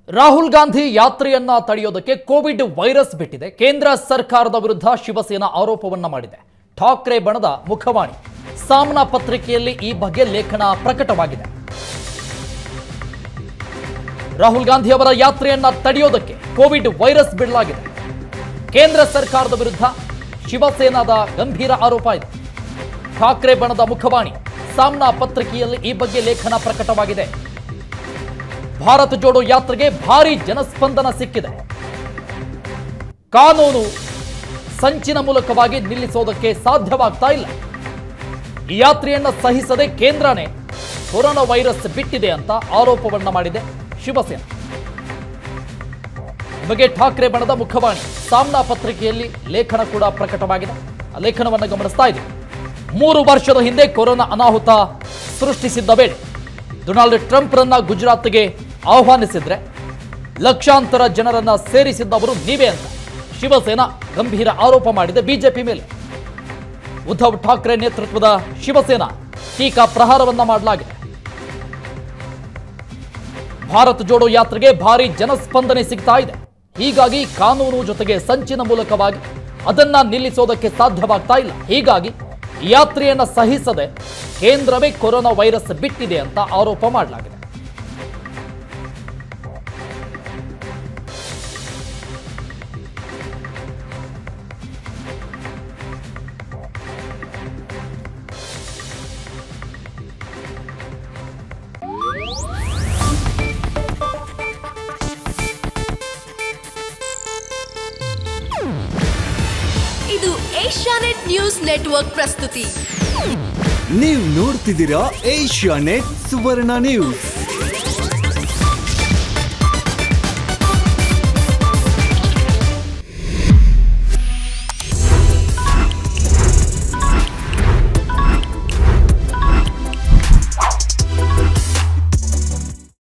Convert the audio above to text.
ರಾಹುಲ್ ಗಾಂಧಿ ಯಾತ್ರೆಯನ್ನ ತಡೆಯೋದಕ್ಕೆ covid virus ಬಿಟ್ಟಿದೆ ಕೇಂದ್ರ ಸರ್ಕಾರದ ವಿರುದ್ಧ ಶಿವಸೇನಾ ಆರೋಪವನ್ನ ಮಾಡಿದೆ ಠಾಕ್ರೆ ಬಣದ ಮುಖವಾಣಿ ಸಾಮ್ನಾ ಪತ್ರಿಕೆಯಲ್ಲಿ ಈ ಬಗ್ಗೆ ಲೇಖನ ಪ್ರಕಟವಾಗಿದೆ ರಾಹುಲ್ ಗಾಂಧಿ ಅವರ ಯಾತ್ರೆಯನ್ನ ತಡೆಯೋದಕ್ಕೆ ಕೋವಿಡ್ ವೈರಸ್ ಬಿಡಲಾಗಿದೆ ಕೇಂದ್ರ ಸರ್ಕಾರದ ವಿರುದ್ಧ ಶಿವಸೇನಾದ ಗಂಭೀರ ಆರೋಪ ಇದೆ ಠಾಕ್ರೆ ಬಣದ ಮುಖವಾಣಿ ಸಾಮ್ನಾ ಪತ್ರಿಕೆಯಲ್ಲಿ ಈ ಬಗ್ಗೆ ಲೇಖನ ಪ್ರಕಟವಾಗಿದೆ ಭಾರತ್ ಜೋಡೋ ಯಾತ್ರೆಗೆ ಭಾರಿ ಜನಸ್ಪಂದನ ಸಿಕ್ಕಿದೆ ಕಾನೂನು ಸಂಚಿನ ಮೂಲಕವಾಗಿ ನಿಲ್ಲಿಸೋದಕ್ಕೆ ಸಾಧ್ಯವಾಗ್ತಾ ಇಲ್ಲ ಈ ಯಾತ್ರೆಯನ್ನ ಸಹಿಸದೆ ಕೇಂದ್ರನೇ ಕೊರೋನಾ ವೈರಸ್ ಬಿಟ್ಟಿದೆ ಅಂತ ಆರೋಪವನ್ನ ಮಾಡಿದೆ ಶಿವಸೇನಾ ಈ ಬಗ್ಗೆ ಠಾಕ್ರೆ ಬಣದ ಮುಖವಾಣಿ ಸಾಮ್ನಾ ಪತ್ರಿಕೆಯಲ್ಲಿ ಲೇಖನ ಕೂಡ ಪ್ರಕಟವಾಗಿದೆ ಆ ಲೇಖನವನ್ನು ಗಮನಿಸ್ತಾ ಇದೆ ಮೂರು ವರ್ಷದ ಹಿಂದೆ ಕೊರೋನಾ ಅನಾಹುತ ಸೃಷ್ಟಿಸಿದ್ದ ವೇಳೆ ಡೊನಾಲ್ಡ್ ಟ್ರಂಪ್ರನ್ನ ಗುಜರಾತ್ಗೆ ಆಹ್ವಾನಿಸಿದ್ರೆ ಲಕ್ಷಾಂತರ ಜನರನ್ನ ಸೇರಿಸಿದ್ದವರು ನೀವೇ ಅಂತ ಶಿವಸೇನಾ ಗಂಭೀರ ಆರೋಪ ಮಾಡಿದೆ ಬಿಜೆಪಿ ಮೇಲೆ ಉದ್ಧವ್ ಠಾಕ್ರೆ ನೇತೃತ್ವದ ಶಿವಸೇನಾ ಟೀಕಾ ಪ್ರಹಾರವನ್ನ ಮಾಡಲಾಗಿದೆ ಭಾರತ್ ಜೋಡೋ ಯಾತ್ರೆಗೆ ಭಾರಿ ಜನಸ್ಪಂದನೆ ಸಿಗ್ತಾ ಇದೆ ಹೀಗಾಗಿ ಕಾನೂನು ಜೊತೆಗೆ ಸಂಚಿನ ಮೂಲಕವಾಗಿ ಅದನ್ನ ನಿಲ್ಲಿಸೋದಕ್ಕೆ ಸಾಧ್ಯವಾಗ್ತಾ ಇಲ್ಲ ಹೀಗಾಗಿ ಈ ಯಾತ್ರೆಯನ್ನ ಸಹಿಸದೆ ಕೇಂದ್ರವೇ ಕೊರೋನಾ ವೈರಸ್ ಬಿಟ್ಟಿದೆ ಅಂತ ಆರೋಪ ಮಾಡಲಾಗಿದೆ ಇದು ಏಷ್ಯಾನೆಟ್ ನ್ಯೂಸ್ ನೆಟ್ವರ್ಕ್ ಪ್ರಸ್ತುತಿ ನೀವು ನೋಡ್ತಿದ್ದೀರಾ ಏಷ್ಯಾ ನೆಟ್ ಸುವರ್ಣ ನ್ಯೂಸ್